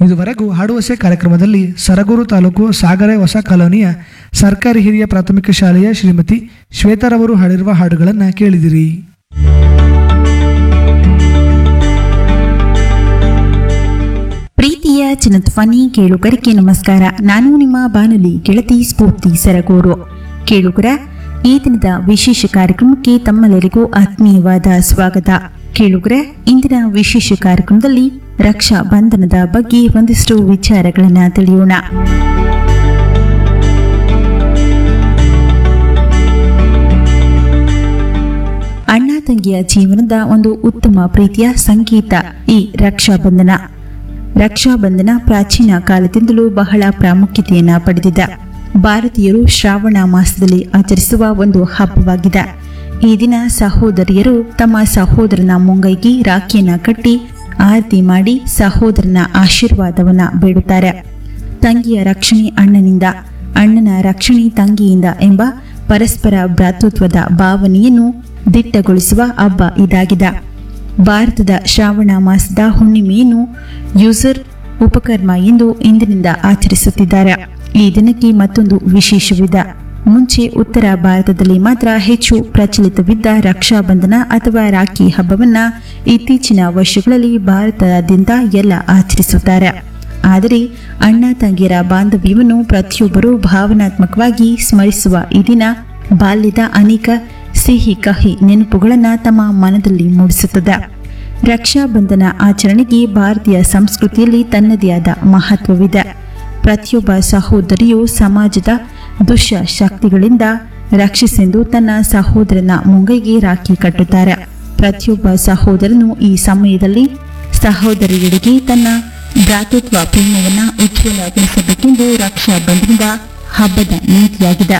ಇದುವರೆಗೂ ಹಾಡುವಸೆ ಕಾರ್ಯಕ್ರಮದಲ್ಲಿ ಸರಗೂರು ತಾಲೂಕು ಸಾಗರೆ ಹೊಸ ಕಾಲೋನಿಯ ಸರ್ಕಾರಿ ಹಿರಿಯ ಪ್ರಾಥಮಿಕ ಶಾಲೆಯ ಶ್ರೀಮತಿ ಶ್ವೇತರವರು ಹಾಡಿರುವ ಹಾಡುಗಳನ್ನು ಕೇಳಿದಿರಿ ಪ್ರೀತಿಯ ಚಿನ್ನಧ್ವನಿ ಕೇಳುಗರಿಗೆ ನಮಸ್ಕಾರ ನಾನು ನಿಮ್ಮ ಬಾನುಲಿ ಗೆಳತಿ ಸ್ಫೂರ್ತಿ ಸರಗೂರು ಕೇಳುಗರ ಈ ದಿನದ ವಿಶೇಷ ಕಾರ್ಯಕ್ರಮಕ್ಕೆ ತಮ್ಮೆಲ್ಲರಿಗೂ ಆತ್ಮೀಯವಾದ ಸ್ವಾಗತ ಕೇಳುಗರ ಇಂದಿನ ವಿಶೇಷ ಕಾರ್ಯಕ್ರಮದಲ್ಲಿ ರಕ್ಷಾ ಬಂಧನದ ಬಗ್ಗೆ ಒಂದಿಷ್ಟು ವಿಚಾರಗಳನ್ನ ತಿಳಿಯೋಣ ಅಣ್ಣ ತಂಗಿಯ ಜೀವನದ ಒಂದು ಉತ್ತಮ ಪ್ರೀತಿಯ ಸಂಕೇತ ಈ ರಕ್ಷಾಬಂಧನ ರಕ್ಷಾಬಂಧನ ಪ್ರಾಚೀನ ಕಾಲದಿಂದಲೂ ಬಹಳ ಪ್ರಾಮುಖ್ಯತೆಯನ್ನ ಪಡೆದಿದೆ ಭಾರತೀಯರು ಶ್ರಾವಣ ಮಾಸದಲ್ಲಿ ಆಚರಿಸುವ ಒಂದು ಹಬ್ಬವಾಗಿದೆ ಈ ದಿನ ಸಹೋದರಿಯರು ತಮ್ಮ ಸಹೋದರನ ಮುಂಗೈಗೆ ರಾಖಿಯನ್ನ ಕಟ್ಟಿ ಆರತಿ ಮಾಡಿ ಸಹೋದರನ ಆಶೀರ್ವಾದವನ್ನ ಬೇಡುತ್ತಾರೆ ತಂಗಿಯ ರಕ್ಷಣೆ ಅಣ್ಣನಿಂದ ಅಣ್ಣನ ರಕ್ಷಣೆ ತಂಗಿಯಿಂದ ಎಂಬ ಪರಸ್ಪರ ಭ್ರಾತೃತ್ವದ ಭಾವನೆಯನ್ನು ದಿಟ್ಟಗೊಳಿಸುವ ಹಬ್ಬ ಇದಾಗಿದೆ ಭಾರತದ ಶ್ರಾವಣ ಮಾಸದ ಹುಣ್ಣಿಮೆಯನ್ನು ಯೂಸರ್ ಉಪಕರ್ಮ ಎಂದು ಇಂದಿನಿಂದ ಆಚರಿಸುತ್ತಿದ್ದಾರೆ ಈ ದಿನಕ್ಕೆ ಮತ್ತೊಂದು ವಿಶೇಷವಿದೆ ಮುಂಚೆ ಉತ್ತರ ಭಾರತದಲ್ಲಿ ಮಾತ್ರ ಹೆಚ್ಚು ಪ್ರಚಲಿತವಿದ್ದ ರಕ್ಷಾಬಂಧನ ಅಥವಾ ರಾಖಿ ಹಬ್ಬವನ್ನ ಇತ್ತೀಚಿನ ವರ್ಷಗಳಲ್ಲಿ ಭಾರತದಾದ್ಯಂತ ಎಲ್ಲ ಆಚರಿಸುತ್ತಾರೆ ಆದರೆ ಅಣ್ಣ ತಂಗಿಯರ ಬಾಂಧವ್ಯವನ್ನು ಪ್ರತಿಯೊಬ್ಬರೂ ಭಾವನಾತ್ಮಕವಾಗಿ ಸ್ಮರಿಸುವ ಈ ದಿನ ಬಾಲ್ಯದ ಅನೇಕ ಸಿಹಿ ಕಹಿ ನೆನಪುಗಳನ್ನು ತಮ್ಮ ಮನದಲ್ಲಿ ಮೂಡಿಸುತ್ತದೆ ರಕ್ಷಾಬಂಧನ ಆಚರಣೆಗೆ ಭಾರತೀಯ ಸಂಸ್ಕೃತಿಯಲ್ಲಿ ತನ್ನದೇ ಆದ ಮಹತ್ವವಿದೆ ಪ್ರತಿಯೊಬ್ಬ ಸಹೋದರಿಯು ಸಮಾಜದ ದುಷ್ಟ ಶಕ್ತಿಗಳಿಂದ ರಕ್ಷಿಸೆಂದು ತನ್ನ ಸಹೋದರನ ಮುಂಗೈಗೆ ರಾಖಿ ಕಟ್ಟುತ್ತಾರೆ ಪ್ರತಿಯೊಬ್ಬ ಸಹೋದರನು ಈ ಸಮಯದಲ್ಲಿ ಸಹೋದರಿಯರಿಗೆ ತನ್ನ ಭ್ರಾತೃತ್ವ ಪ್ರೇಮವನ್ನು ಉಜ್ವಲಗೊಳಿಸಬೇಕೆಂದು ರಕ್ಷಾಬಂಧನದ ಹಬ್ಬದ ನೀತಿಯಾಗಿದೆ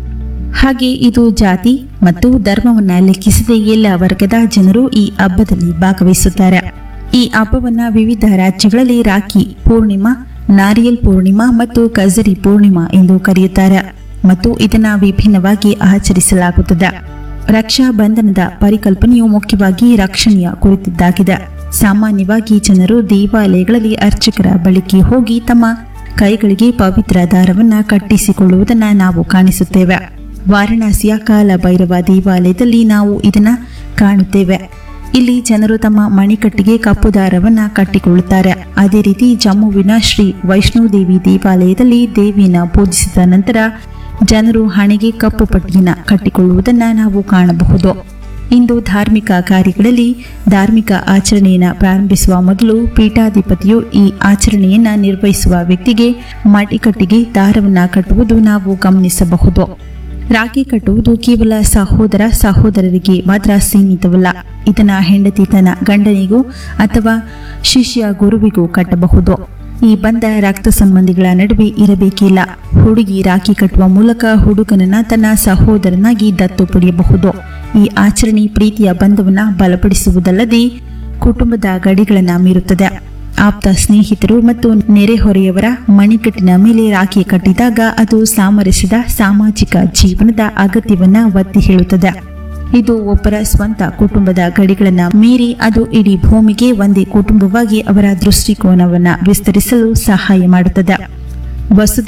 ಹಾಗೆ ಇದು ಜಾತಿ ಮತ್ತು ಧರ್ಮವನ್ನ ಲೆಕ್ಕಿಸದೆ ಎಲ್ಲ ವರ್ಗದ ಜನರು ಈ ಹಬ್ಬದಲ್ಲಿ ಭಾಗವಹಿಸುತ್ತಾರೆ ಈ ಹಬ್ಬವನ್ನ ವಿವಿಧ ರಾಜ್ಯಗಳಲ್ಲಿ ರಾಖಿ ಪೂರ್ಣಿಮಾ ನಾರಿಯಲ್ ಪೂರ್ಣಿಮಾ ಮತ್ತು ಕಜರಿ ಪೂರ್ಣಿಮಾ ಎಂದು ಕರೆಯುತ್ತಾರೆ ಮತ್ತು ಇದನ್ನ ವಿಭಿನ್ನವಾಗಿ ಆಚರಿಸಲಾಗುತ್ತದೆ ರಕ್ಷಾ ಬಂಧನದ ಪರಿಕಲ್ಪನೆಯು ಮುಖ್ಯವಾಗಿ ರಕ್ಷಣೆಯ ಕುರಿತಿದ್ದಾಗಿದೆ ಸಾಮಾನ್ಯವಾಗಿ ಜನರು ದೇವಾಲಯಗಳಲ್ಲಿ ಅರ್ಚಕರ ಬಳಿಗೆ ಹೋಗಿ ತಮ್ಮ ಕೈಗಳಿಗೆ ಪವಿತ್ರ ದಾರವನ್ನ ಕಟ್ಟಿಸಿಕೊಳ್ಳುವುದನ್ನ ನಾವು ಕಾಣಿಸುತ್ತೇವೆ ವಾರಣಾಸಿಯ ಕಾಲ ಭೈರವ ದೇವಾಲಯದಲ್ಲಿ ನಾವು ಇದನ್ನ ಕಾಣುತ್ತೇವೆ ಇಲ್ಲಿ ಜನರು ತಮ್ಮ ಮಣಿಕಟ್ಟಿಗೆ ಕಪ್ಪು ದಾರವನ್ನ ಕಟ್ಟಿಕೊಳ್ಳುತ್ತಾರೆ ಅದೇ ರೀತಿ ಜಮ್ಮುವಿನ ಶ್ರೀ ವೈಷ್ಣೋದೇವಿ ದೇವಾಲಯದಲ್ಲಿ ದೇವಿಯನ್ನ ಪೂಜಿಸಿದ ನಂತರ ಜನರು ಹಣೆಗೆ ಕಪ್ಪು ಪಟ್ಟಿಯನ್ನ ಕಟ್ಟಿಕೊಳ್ಳುವುದನ್ನ ನಾವು ಕಾಣಬಹುದು ಇಂದು ಧಾರ್ಮಿಕ ಕಾರ್ಯಗಳಲ್ಲಿ ಧಾರ್ಮಿಕ ಆಚರಣೆಯನ್ನು ಪ್ರಾರಂಭಿಸುವ ಮೊದಲು ಪೀಠಾಧಿಪತಿಯು ಈ ಆಚರಣೆಯನ್ನ ನಿರ್ವಹಿಸುವ ವ್ಯಕ್ತಿಗೆ ಮಡಿಕಟ್ಟಿಗೆ ದಾರವನ್ನ ಕಟ್ಟುವುದು ನಾವು ಗಮನಿಸಬಹುದು ರಾಖಿ ಕಟ್ಟುವುದು ಕೇವಲ ಸಹೋದರ ಸಹೋದರರಿಗೆ ಮಾತ್ರ ಸೀಮಿತವಲ್ಲ ಇದನ್ನ ಹೆಂಡತಿ ತನ್ನ ಗಂಡನಿಗೂ ಅಥವಾ ಶಿಷ್ಯ ಗುರುವಿಗೂ ಕಟ್ಟಬಹುದು ಈ ಬಂಧ ರಕ್ತ ಸಂಬಂಧಿಗಳ ನಡುವೆ ಇರಬೇಕಿಲ್ಲ ಹುಡುಗಿ ರಾಖಿ ಕಟ್ಟುವ ಮೂಲಕ ಹುಡುಗನನ್ನ ತನ್ನ ಸಹೋದರನಾಗಿ ದತ್ತು ಪಡೆಯಬಹುದು ಈ ಆಚರಣೆ ಪ್ರೀತಿಯ ಬಂಧವನ್ನ ಬಲಪಡಿಸುವುದಲ್ಲದೆ ಕುಟುಂಬದ ಗಡಿಗಳನ್ನ ಮೀರುತ್ತದೆ ಆಪ್ತ ಸ್ನೇಹಿತರು ಮತ್ತು ನೆರೆಹೊರೆಯವರ ಮಣಿಕಟ್ಟಿನ ಮೇಲೆ ರಾಖಿ ಕಟ್ಟಿದಾಗ ಅದು ಸಾಮರಸ್ಯದ ಸಾಮಾಜಿಕ ಜೀವನದ ಅಗತ್ಯವನ್ನ ಒತ್ತಿ ಹೇಳುತ್ತದೆ ಇದು ಒಬ್ಬರ ಸ್ವಂತ ಕುಟುಂಬದ ಗಡಿಗಳನ್ನ ಮೀರಿ ಅದು ಇಡೀ ಭೂಮಿಗೆ ಒಂದೇ ಕುಟುಂಬವಾಗಿ ಅವರ ದೃಷ್ಟಿಕೋನವನ್ನ ವಿಸ್ತರಿಸಲು ಸಹಾಯ ಮಾಡುತ್ತದೆ ವಸುಧೆ